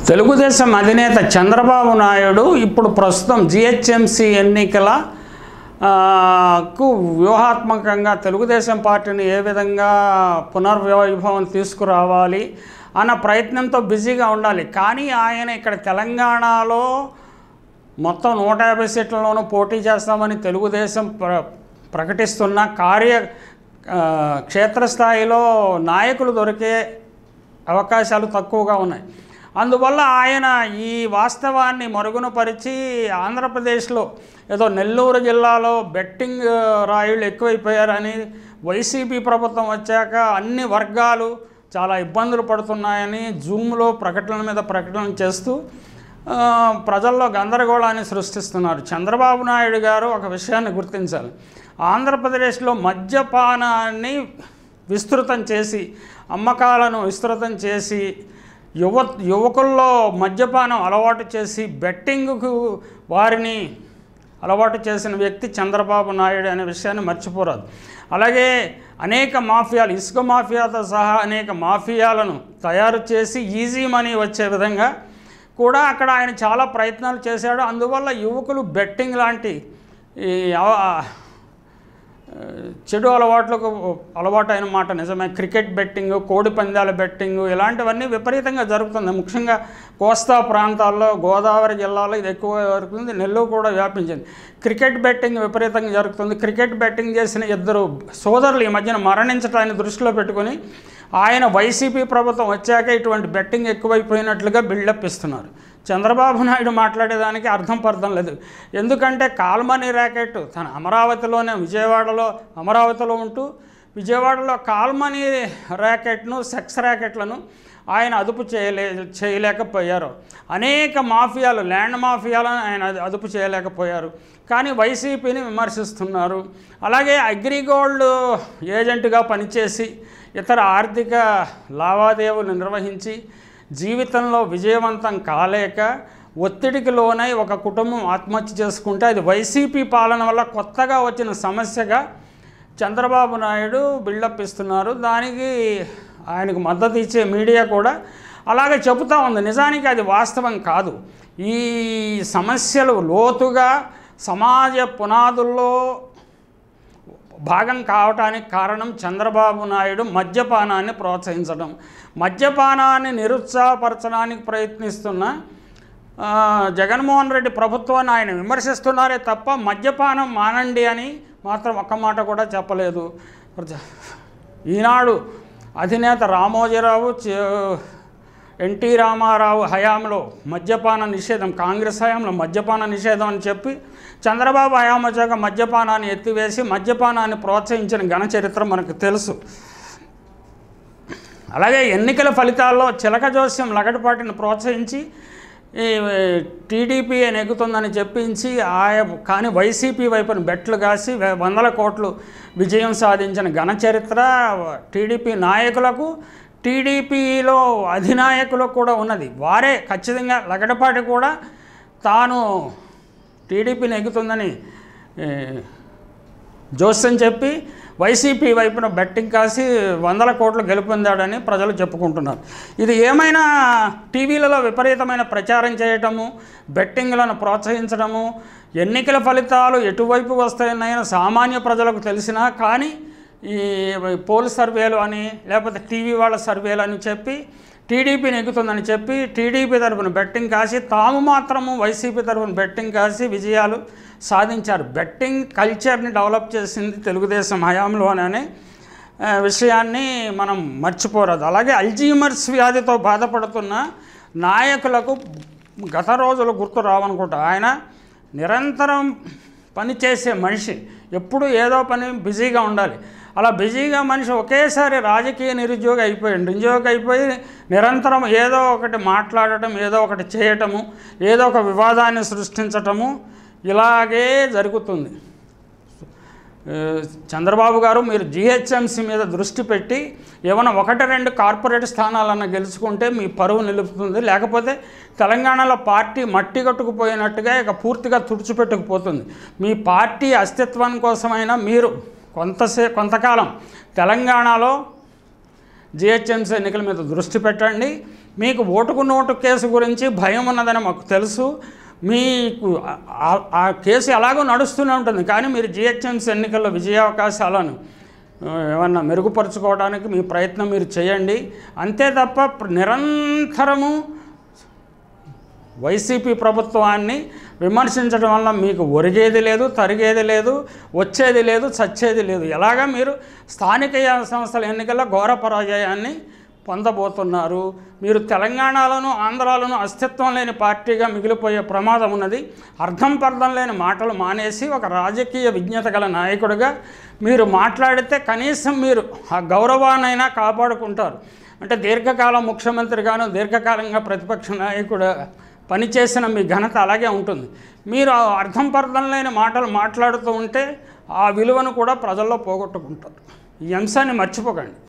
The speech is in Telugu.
తెలుగుదేశం అధినేత చంద్రబాబు నాయుడు ఇప్పుడు ప్రస్తుతం జిహెచ్ఎంసి ఎన్నికల ఆ, కు వ్యూహాత్మకంగా తెలుగుదేశం పార్టీని ఏ విధంగా పునర్వైభవం తీసుకురావాలి అన్న ప్రయత్నంతో బిజీగా ఉండాలి కానీ ఆయన ఇక్కడ తెలంగాణలో మొత్తం నూట యాభై సీట్లలోనూ పోటీ చేస్తామని తెలుగుదేశం ప్ర ప్రకటిస్తున్న కార్య ఆ, క్షేత్రస్థాయిలో నాయకులు దొరికే అవకాశాలు తక్కువగా ఉన్నాయి అందువల్ల ఆయన ఈ వాస్తవాన్ని మరుగునపరిచి ఆంధ్రప్రదేశ్లో ఏదో నెల్లూరు జిల్లాలో బెట్టింగ్ రాయుళ్ళు ఎక్కువైపోయారని వైసీపీ ప్రభుత్వం వచ్చాక అన్ని వర్గాలు చాలా ఇబ్బందులు పడుతున్నాయని జూమ్లో ప్రకటనల మీద ప్రకటనలు చేస్తూ ఆ, ప్రజల్లో గందరగోళాన్ని సృష్టిస్తున్నారు చంద్రబాబు నాయుడు గారు ఒక విషయాన్ని గుర్తించాలి ఆంధ్రప్రదేశ్లో మద్యపానాన్ని విస్తృతం చేసి అమ్మకాలను విస్తృతం చేసి యువ యువకుల్లో మద్యపానం అలవాటు చేసి బెట్టింగ్కు వారిని అలవాటు చేసిన వ్యక్తి చంద్రబాబు నాయుడు అనే విషయాన్ని మర్చిపోరాదు అలాగే అనేక మాఫియాలు ఇసుక మాఫియాతో సహా అనేక మాఫియాలను తయారు చేసి ఈజీ మనీ వచ్చే విధంగా కూడా అక్కడ ఆయన చాలా ప్రయత్నాలు చేశాడు అందువల్ల యువకులు బెట్టింగ్ లాంటి ఈ అవ- ఆ, చెడు అలవాట్లకు అలవాటు అయిన మాట నిజమే క్రికెట్ బెట్టింగ్ కోడి పందాల బెట్టింగ్ ఇలాంటివన్నీ విపరీతంగా జరుగుతుంది ముఖ్యంగా కోస్తా ప్రాంతాల్లో గోదావరి జిల్లాలో ఇది ఎక్కువ జరుగుతుంది నెల్లూరు కూడా వ్యాపించింది క్రికెట్ బెట్టింగ్ విపరీతంగా జరుగుతుంది క్రికెట్ బెట్టింగ్ చేసిన ఇద్దరు సోదరులు ఈ మధ్యన మరణించడాన్ని దృష్టిలో పెట్టుకొని ఆయన వైసీపీ ప్రభుత్వం వచ్చాక ఇటువంటి బెట్టింగ్ ఎక్కువైపోయినట్లుగా బిల్డప్ ఇస్తున్నారు చంద్రబాబు నాయుడు మాట్లాడేదానికి అర్థం పర్థం లేదు ఎందుకంటే కాల్మనీ ర్యాకెట్ తన అమరావతిలోనే విజయవాడలో అమరావతిలో ఉంటూ విజయవాడలో కాల్మనీ ర్యాకెట్ను సెక్స్ ర్యాకెట్లను ఆయన అదుపు చేయలే చేయలేకపోయారు అనేక మాఫియాలు ల్యాండ్ మాఫియాలను ఆయన అది- అదుపు చేయలేకపోయారు కానీ వైసీపీని విమర్శిస్తున్నారు అలాగే అగ్రిగోల్డ్ ఏజెంట్గా పనిచేసి ఇతర ఆర్థిక లావాదేవీలు నిర్వహించి జీవితంలో విజయవంతం కాలేక ఒత్తిడికి లోనై ఒక కుటుంబం ఆత్మహత్య చేసుకుంటే అది వైసీపీ పాలన వల్ల కొత్తగా వచ్చిన సమస్యగా చంద్రబాబు నాయుడు బిల్డప్ ఇస్తున్నారు దానికి ఆయనకు మద్దతు ఇచ్చే మీడియా కూడా అలాగే చెబుతూ ఉంది నిజానికి అది వాస్తవం కాదు ఈ సమస్యలు లోతుగా సమాజ పునాదుల్లో భాగం కావటానికి కారణం చంద్రబాబు నాయుడు మద్యపానాన్ని ప్రోత్సహించడం మద్యపానాన్ని నిరుత్సాహపరచడానికి ప్రయత్నిస్తున్న ఆ, జగన్మోహన్ రెడ్డి ప్రభుత్వాన్ని ఆయన విమర్శిస్తున్నారే తప్ప మద్యపానం మానండి అని మాత్రం ఒక్క మాట కూడా చెప్పలేదు ఈనాడు అధినేత రామోజీరావు చే- ఎన్టీ రామారావు హయాంలో మద్యపాన నిషేధం కాంగ్రెస్ హయాంలో మద్యపాన నిషేధం అని చెప్పి చంద్రబాబు హయాం వచ్చాక మద్యపానాన్ని ఎత్తివేసి మద్యపానాన్ని ప్రోత్సహించిన ఘన చరిత్ర మనకు తెలుసు అలాగే ఎన్నికల ఫలితాల్లో చిలక జోస్యం లగడపాటిని ప్రోత్సహించి ఈ టీడీపీ నెగ్గుతుందని చెప్పించి ఆయ కానీ వైసీపీ వైపున బెట్లు కాసి వే- వందల కోట్లు విజయం సాధించిన ఘన చరిత్ర టీడీపీ నాయకులకు టీడీపీలో అధినాయకులకు కూడా ఉన్నది వారే ఖచ్చితంగా లగడపాటి కూడా తాను టీడీపీ నెగ్గుతుందని ఏ, జోస్యం చెప్పి వైసీపీ వైపున బెట్టింగ్ కాసి వందల కోట్లు గెలుపొందాడని ప్రజలు చెప్పుకుంటున్నారు ఇది ఏమైనా టీవీలలో విపరీతమైన ప్రచారం చేయటము బెట్టింగ్లను ప్రోత్సహించడము ఎన్నికల ఫలితాలు ఎటువైపు వస్తాయన్న సామాన్య ప్రజలకు తెలిసినా కానీ ఈ పోల్ సర్వేలు అని లేకపోతే టీవీ వాళ్ళ సర్వేలు అని చెప్పి టీడీపీ నెగ్గుతుందని చెప్పి టీడీపీ తరఫున బెట్టింగ్ కాసి తాము మాత్రము వైసీపీ తరఫున బెట్టింగ్ కాసి విజయాలు సాధించారు బెట్టింగ్ కల్చర్ని డెవలప్ చేసింది తెలుగుదేశం హయాంలోనే ఆ, విషయాన్ని మనం మర్చిపోరాదు అలాగే అల్జీమర్స్ వ్యాధితో బాధపడుతున్న నాయకులకు గత రోజులు గుర్తు రావనుకుంటా ఆయన నిరంతరం పనిచేసే మనిషి ఎప్పుడు ఏదో పని బిజీగా ఉండాలి అలా బిజీగా మనిషి ఒకేసారి రాజకీయ నిరుద్యోగి అయిపోయాడు నిరుద్యోగి అయిపోయి నిరంతరం ఏదో ఒకటి మాట్లాడటం ఏదో ఒకటి చేయటము ఏదో ఒక వివాదాన్ని సృష్టించటము ఇలాగే జరుగుతుంది ఆ, చంద్రబాబు గారు మీరు జిహెచ్ఎంసీ మీద దృష్టి పెట్టి ఏమైనా ఒకటి రెండు కార్పొరేట్ స్థానాలన్నా గెలుచుకుంటే మీ పరువు నిలుపుతుంది లేకపోతే తెలంగాణలో పార్టీ మట్టి కట్టుకుపోయినట్టుగా ఇక పూర్తిగా తుడిచిపెట్టుకుపోతుంది మీ పార్టీ అస్తిత్వం కోసమైనా మీరు కొంతసే కొంతకాలం తెలంగాణలో జిహెచ్ఎంసీ ఎన్నికల మీద దృష్టి పెట్టండి మీకు ఓటుకు నోటు కేసు గురించి భయం ఉన్నదని మాకు తెలుసు మీకు ఆ- ఆ- ఆ కేసు ఎలాగో నడుస్తూనే ఉంటుంది కానీ మీరు జిహెచ్ఎంసీ ఎన్నికల్లో విజయావకాశాలను ఆ, ఏమన్నా మెరుగుపరుచుకోవడానికి మీ ప్రయత్నం మీరు చేయండి అంతే తప్ప ప్ర- నిరంతరము వైసీపీ ప్రభుత్వాన్ని విమర్శించడం వల్ల మీకు ఒరిగేది లేదు తరిగేది లేదు వచ్చేది లేదు చచ్చేది లేదు ఎలాగా మీరు స్థానిక సంస్థల ఎన్నికల్లో ఘోర పరాజయాన్ని పొందబోతున్నారు మీరు తెలంగాణలోను ఆంధ్రాలోను అస్తిత్వం లేని పార్టీగా మిగిలిపోయే ప్రమాదం ఉన్నది అర్థం పర్థం లేని మాటలు మానేసి ఒక రాజకీయ విజ్ఞత గల నాయకుడిగా మీరు మాట్లాడితే కనీసం మీరు ఆ గౌరవాన్నైనా కాపాడుకుంటారు అంటే దీర్ఘకాలం ముఖ్యమంత్రిగాను దీర్ఘకాలంగా ప్రతిపక్ష నాయకుడు పనిచేసిన మీ ఘనత అలాగే ఉంటుంది మీరు ఆ అర్థం పర్థం లేని మాటలు మాట్లాడుతూ ఉంటే ఆ విలువను కూడా ప్రజల్లో పోగొట్టుకుంటారు ఈ అంశాన్ని మర్చిపోకండి